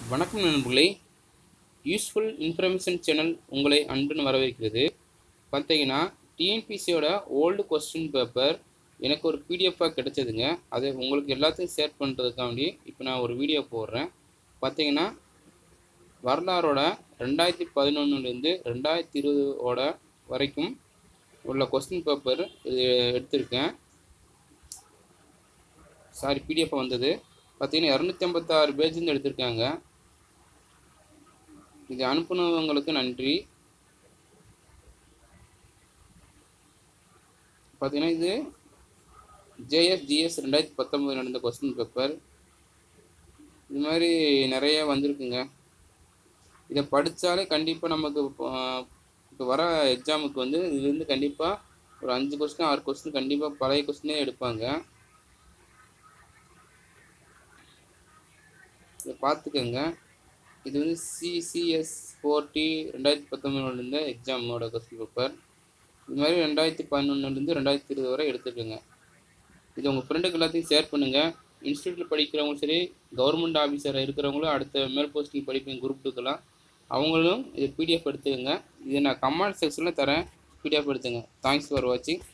வணக்கம் நண்பர்களே useful information channel உங்களை அன்புடன் வரவேற்கிறது பார்த்தீங்கன்னா டிஎன்பிசியோட ஓல்டு கொஸ்டின் பேப்பர் எனக்கு ஒரு பிடிஎஃபாக கிடைச்சதுங்க அதை உங்களுக்கு எல்லாத்தையும் ஷேர் பண்ணுறதுக்காண்டி இப்போ நான் ஒரு வீடியோ போடுறேன் பார்த்தீங்கன்னா வரலாறோட ரெண்டாயிரத்தி பதினொன்றுலேருந்து ரெண்டாயிரத்தி இருபதோட வரைக்கும் உள்ள கொஸ்டின் பேப்பர் இது எடுத்திருக்கேன் சாரி பிடிஎஃப் வந்தது பார்த்தீங்கன்னா இரநூத்தி ஐம்பத்தாறு பேஜ்லேருந்து எடுத்திருக்காங்க இது அனுப்புனவங்களுக்கு நன்றி பார்த்தீங்கன்னா இது ஜேஎஸ்ஜிஎஸ் ரெண்டாயிரத்தி பத்தொம்போது நடந்த கொஸ்டின் பேப்பர் இது மாதிரி நிறைய வந்திருக்குங்க இதை படித்தாலே கண்டிப்பாக நமக்கு இப்போ இப்போ வர எக்ஸாமுக்கு வந்து இதுலேருந்து கண்டிப்பாக ஒரு அஞ்சு கொஸ்டின் ஆறு கொஸ்டின் கண்டிப்பாக பழைய கொஸ்டினே எடுப்பாங்க இதை பார்த்துக்கோங்க இது வந்து சிசிஎஸ் ஃபோர்டி ரெண்டாயிரத்தி பத்தொம்பதுலேருந்து எக்ஸாமோட கொஸ்டின் பேப்பர் இது மாதிரி ரெண்டாயிரத்தி பதினொன்றுலேருந்து ரெண்டாயிரத்தி இருபது வரை எடுத்துக்கோங்க இது உங்கள் ஃப்ரெண்டுக்கு எல்லாத்தையும் ஷேர் பண்ணுங்கள் இன்ஸ்டியூட்டில் படிக்கிறவங்களும் சரி கவர்மெண்ட் ஆஃபீஸர் இருக்கிறவங்களும் அடுத்த மேல் போஸ்டிங் படிப்பீங்க குரூப் டூக்கெல்லாம் அவங்களும் இது பிடிஎஃப் எடுத்துக்கோங்க இதை நான் கமெண்ட் செக்ஷனில் தரேன் பிடிஎஃப் எடுத்துங்க தேங்க்ஸ் ஃபார் வாட்சிங்